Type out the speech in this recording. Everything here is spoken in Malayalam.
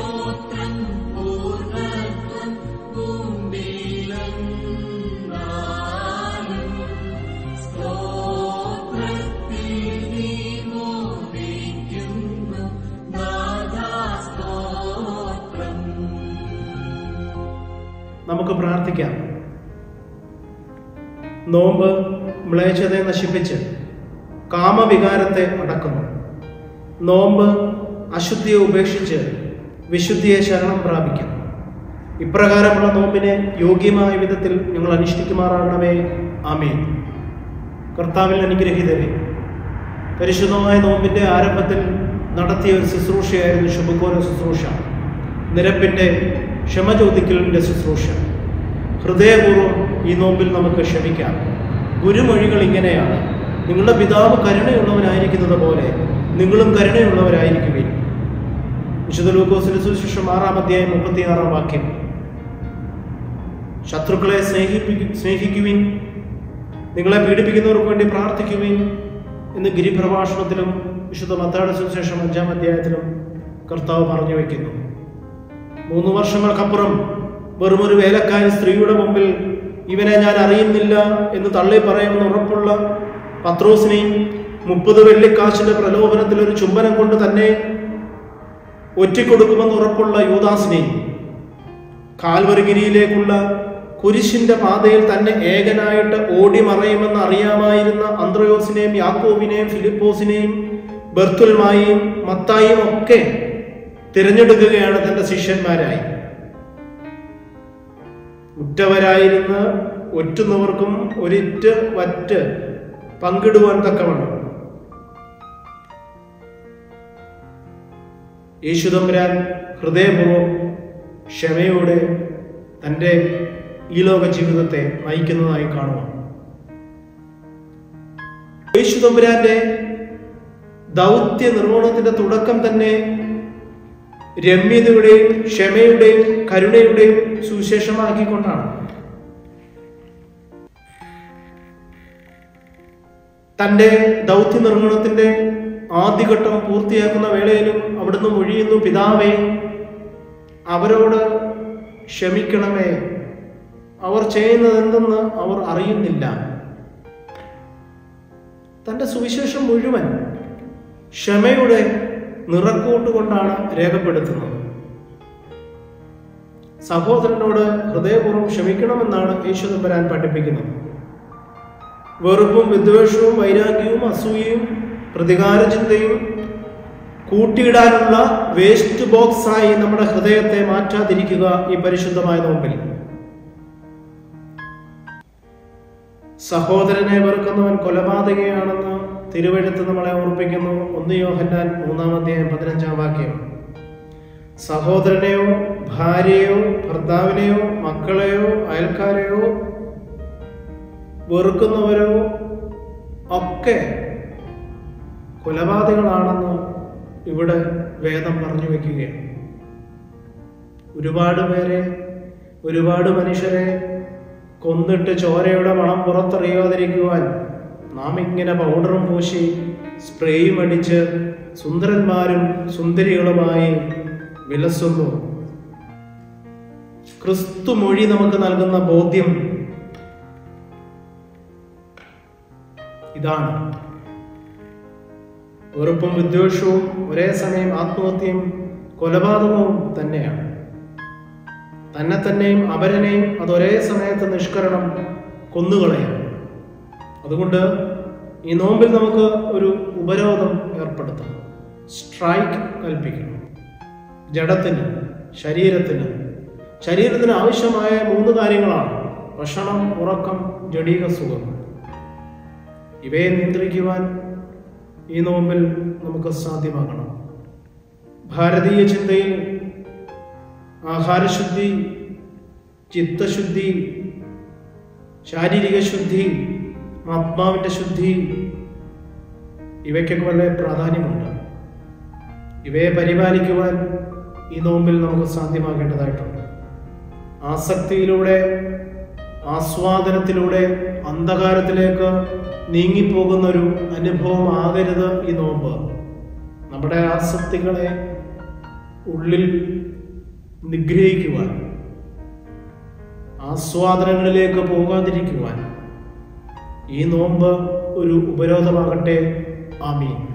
സ്തോത്രം പൂർണ്ണത്വം മുമ്പിലെന്നാലും സ്തോത്രത്തിൽ നീ മോദിക്കുന്നു നാഥാ സ്തോത്രം നമുക്ക് പ്രാർത്ഥിക്കാം നോമ്പ് മ്ലേച്ഛതയെ നശിപ്പിച്ച് കാമവികാരത്തെ അടക്കുന്നു നോമ്പ് അശുദ്ധിയെ ഉപേക്ഷിച്ച് വിശുദ്ധിയെ ശരണം പ്രാപിക്കുന്നു ഇപ്രകാരമുള്ള നോമ്പിനെ യോഗ്യമായ വിധത്തിൽ ഞങ്ങൾ അനുഷ്ഠിക്കുമാറാകണമേ ആമേൻ കർത്താവിൽ അനുഗ്രഹീതരെ പരിശുദ്ധമായ നോമ്പിന്റെ ആരംഭത്തിൽ നടത്തിയ ഒരു ശുശ്രൂഷയായിരുന്നു ശുഭകോര ശുശ്രൂഷ നിരപ്പിന്റെ ക്ഷമ ചോദിക്കലിന്റെ ശുശ്രൂഷ ഹൃദയപൂർവ്വം ഈ നോമ്പിൽ നമുക്ക് ക്ഷമിക്കാം ഗുരുമൊഴികൾ ഇങ്ങനെയാണ് നിങ്ങളുടെ പിതാവ് കരുണയുള്ളവനായിരിക്കുന്നത് പോലെ നിങ്ങളും കരുണയുള്ളവരായിരിക്കുവിൻ വിശുദ്ധ ലൂക്കോസിന്റെ സുവിശേഷം ആറാം അധ്യായം മുപ്പത്തിയാറാം വാക്യം ശത്രുക്കളെ സ്നേഹിപ്പിക്കു സ്നേഹിക്കുവിൻ നിങ്ങളെ പീഡിപ്പിക്കുന്നവർക്ക് വേണ്ടി പ്രാർത്ഥിക്കുവിൻ എന്ന് ഗിരിപ്രഭാഷണത്തിലും വിശുദ്ധ മത്തായുടെ സുവിശേഷം അഞ്ചാം അധ്യായത്തിലും കർത്താവ് പറഞ്ഞു വയ്ക്കുന്നു മൂന്ന് വർഷങ്ങൾക്കപ്പുറം വെറുമൊരു വേലക്കാരി സ്ത്രീയുടെ മുമ്പിൽ ഇവനെ ഞാൻ അറിയുന്നില്ല എന്ന് തള്ളി പറയുമെന്ന് ഉറപ്പുള്ള പത്രോസിനെയും മുപ്പത് വെള്ളിക്കാശിന്റെ പ്രലോഭനത്തിൽ ഒരു ചുംബനം കൊണ്ട് തന്നെ ഒറ്റിക്കൊടുക്കുമെന്ന് ഉറപ്പുള്ള യൂദാസിനെയും കാൽവറിഗിരിയിലേക്കുള്ള കുരിശിന്റെ പാതയിൽ തന്നെ ഏകനായിട്ട് ഓടി മറയുമെന്ന് അറിയാമായിരുന്ന അന്ത്രയോസിനെയും യാക്കോബിനെയും ഫിലിപ്പോസിനെയും ബർത്തുൽമായും മത്തായും ഒക്കെ തിരഞ്ഞെടുക്കുകയാണ് തന്റെ ശിഷ്യന്മാരായി ഉറ്റവരായിരുന്ന ഒറ്റുന്നവർക്കും ഒരിറ്റ് വറ്റ് പങ്കിടുവാൻ തക്കവണ്ണം യേശുദമ്പുരാൻ ഹൃദയപൂർവ്വം ക്ഷമയോടെ തൻ്റെ ഈ ലോക ജീവിതത്തെ നയിക്കുന്നതായി കാണുക യേശുദമ്പുരാന്റെ ദൗത്യ നിർവഹണത്തിന്റെ തുടക്കം തന്നെ രമ്യതയുടെയും ക്ഷമയുടെയും കരുണയുടെയും സുവിശേഷമാക്കിക്കൊണ്ടാണ് തന്റെ ദൗത്യ നിർവഹണത്തിന്റെ ആദ്യഘട്ടം പൂർത്തിയാക്കുന്ന വേളയിലും അവിടുന്ന് മൊഴിയുന്നു പിതാവേ അവരോട് ക്ഷമിക്കണമേ അവർ ചെയ്യുന്നത് എന്തെന്ന് അവർ അറിയുന്നില്ല തന്റെ സുവിശേഷം മുഴുവൻ ക്ഷമയുടെ നിറക്കൂട്ട് കൊണ്ടാണ് രേഖപ്പെടുത്തുന്നത് സഹോദരനോട് ഹൃദയപൂർവ്വം ക്ഷമിക്കണമെന്നാണ് യേശുദമ്പരാൻ പഠിപ്പിക്കുന്നത് വെറുപ്പും വിദ്വേഷവും വൈരാഗ്യവും അസൂയയും പ്രതികാര ചിന്തയും കൂട്ടിയിടാനുള്ള വേസ്റ്റ് ബോക്സായി നമ്മുടെ ഹൃദയത്തെ മാറ്റാതിരിക്കുക ഈ പരിശുദ്ധമായ നോമ്പിൽ സഹോദരനെ വെറുക്കുന്നവൻ കൊലപാതകയാണെന്ന് തിരുവഴുത്ത് നമ്മളെ ഓർപ്പിക്കുന്നു ഒന്ന് യോഹന്നാൻ മൂന്നാം അധ്യായം പതിനഞ്ചാം വാക്യം സഹോദരനെയോ ഭാര്യയോ ഭർത്താവിനെയോ മക്കളെയോ അയൽക്കാരെയോ വെറുക്കുന്നവരോ ഒക്കെ കൊലപാതകളാണെന്ന് ഇവിടെ വേദം പറഞ്ഞു വെക്കുകയാണ് ഒരുപാട് പേരെ ഒരുപാട് മനുഷ്യരെ കൊന്നിട്ട് ചോരയുടെ മണം പുറത്തെറിയാതിരിക്കുവാൻ നാം ഇങ്ങനെ പൗഡറും പൂശി സ്പ്രേയും അടിച്ച് സുന്ദരന്മാരും സുന്ദരികളുമായി വിലസുന്നു ക്രിസ്തു മൊഴി നമുക്ക് നൽകുന്ന ബോധ്യം ഇതാണ് വെറുപ്പും വിദ്വേഷവും ഒരേ സമയം ആത്മഹത്യയും കൊലപാതകവും തന്നെയാണ് തന്നെ തന്നെയും അപരനെയും അത് ഒരേ സമയത്ത് നിഷ്കരണം കൊന്നുകളയാം അതുകൊണ്ട് ഈ നോമ്പിൽ നമുക്ക് ഒരു ഉപരോധം ഏർപ്പെടുത്തണം സ്ട്രൈക്ക് കൽപ്പിക്കണം ജഡത്തിന് ശരീരത്തിന് ശരീരത്തിന് ആവശ്യമായ മൂന്ന് കാര്യങ്ങളാണ് ഭക്ഷണം ഉറക്കം ജഡീക സുഖം ഇവയെ നിയന്ത്രിക്കുവാൻ ഈ നോമ്പിൽ നമുക്ക് സാധ്യമാകണം ഭാരതീയ ചിന്തയിൽ ആഹാരശുദ്ധി ചിത്തശുദ്ധി ശാരീരിക ശുദ്ധി ആത്മാവിൻ്റെ ശുദ്ധി ഇവയ്ക്കൊക്കെ വളരെ പ്രാധാന്യമുണ്ട് ഇവയെ പരിപാലിക്കുവാൻ ഈ നോമ്പിൽ നമുക്ക് സാധ്യമാകേണ്ടതായിട്ടുണ്ട് ആസക്തിയിലൂടെ ആസ്വാദനത്തിലൂടെ അന്ധകാരത്തിലേക്ക് നീങ്ങിപ്പോകുന്ന ഒരു അനുഭവം ആകരുത് ഈ നോമ്പ് നമ്മുടെ ആസക്തികളെ ഉള്ളിൽ നിഗ്രഹിക്കുവാൻ ആസ്വാദനങ്ങളിലേക്ക് പോകാതിരിക്കുവാൻ ഈ നോമ്പ് ഒരു ഉപരോധമാകട്ടെ ആമീൻ